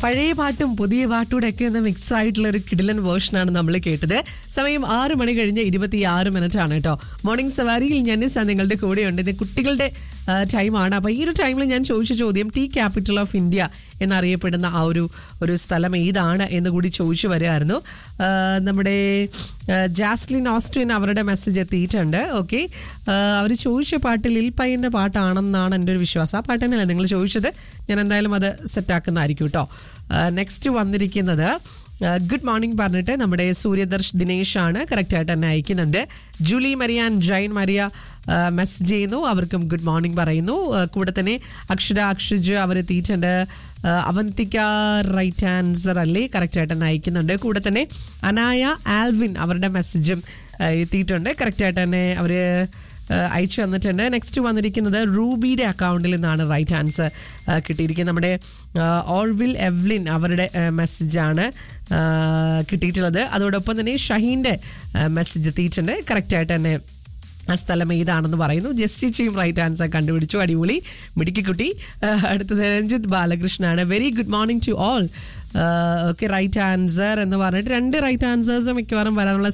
പഴയ പാട്ടും പുതിയ പാട്ടൂടെ ഒക്കെ ഒന്ന് മിക്സ് ആയിട്ടുള്ള ഒരു കിടിലൻ വേർഷനാണ് നമ്മൾ കേട്ടത് സമയം ആറ് മണി കഴിഞ്ഞ് ഇരുപത്തി ആറ് മിനിറ്റ് ആണ് കേട്ടോ മോർണിംഗ് സവാരിയിൽ ഞാൻ നിങ്ങളുടെ കൂടെയുണ്ട് ഇത് കുട്ടികളുടെ ടൈമാണ് അപ്പോൾ ഈ ഒരു ടൈമിൽ ഞാൻ ചോദിച്ച ചോദ്യം ടീ ക്യാപിറ്റൽ ഓഫ് ഇന്ത്യ എന്നറിയപ്പെടുന്ന ആ ഒരു ഒരു സ്ഥലം ഏതാണ് എന്ന് കൂടി ചോദിച്ചു വരികയായിരുന്നു ആ, നമ്മുടെ ആ, ജാസ്ലിൻ ഓസ്ട്രിൻ അവരുടെ മെസ്സേജ് എത്തിയിട്ടുണ്ട് ഓക്കെ അവർ ചോദിച്ച പാട്ട് ലിൽപൈൻ്റെ പാട്ടാണെന്നാണ് എൻ്റെ ഒരു വിശ്വാസം ആ പാട്ട് തന്നെയല്ലേ നിങ്ങൾ ചോദിച്ചത് ഞാൻ എന്തായാലും അത് സെറ്റാക്കുന്നതായിരിക്കും കേട്ടോ നെക്സ്റ്റ് വന്നിരിക്കുന്നത് ഗുഡ് മോർണിംഗ് പറഞ്ഞിട്ട് നമ്മുടെ സൂര്യദർശ് ദിനേശ് ആണ് കറക്റ്റായിട്ട് തന്നെ അയക്കുന്നുണ്ട് ജൂലി മരിയാൻ ജൈൻ മരിയ മെസ്സേജ് ചെയ്യുന്നു അവർക്കും ഗുഡ് മോർണിംഗ് പറയുന്നു ആ, കൂടെ തന്നെ അക്ഷര അക്ഷജ് അവർ എത്തിയിട്ടുണ്ട് ആ, അവന്തിക റൈറ്റ് ആൻസർ അല്ലേ കറക്റ്റായിട്ട് തന്നെ അയക്കുന്നുണ്ട് കൂടെ തന്നെ അനായ ആൽവിൻ അവരുടെ മെസ്സേജും ആ, എത്തിയിട്ടുണ്ട് കറക്റ്റായിട്ട് തന്നെ അവർ അയച്ചു തന്നിട്ടുണ്ട് നെക്സ്റ്റ് വന്നിരിക്കുന്നത് റൂബിയുടെ അക്കൗണ്ടിൽ നിന്നാണ് റൈറ്റ് ആൻസർ കിട്ടിയിരിക്കുന്നത് നമ്മുടെ ഓൾവിൽ എവ്ലിൻ അവരുടെ മെസ്സേജാണ് കിട്ടിയിട്ടുള്ളത് അതോടൊപ്പം തന്നെ ഷഹീൻ്റെ മെസ്സേജ് എത്തിയിട്ടുണ്ട് കറക്റ്റായിട്ട് തന്നെ ആ സ്ഥലം ഏതാണെന്ന് പറയുന്നു ജസ്റ്റ് ചെയ്യും റൈറ്റ് ആൻസർ കണ്ടുപിടിച്ചു അടിപൊളി മിടുക്കിക്കുട്ടി ആ, അടുത്തത് രഞ്ജിത്ത് ബാലകൃഷ്ണനാണ് very good morning to all okay right answer എന്ന് പറഞ്ഞിട്ട് രണ്ട് റൈറ്റ് ആൻസേഴ്സ് മിക്കവാറും വരാനുള്ള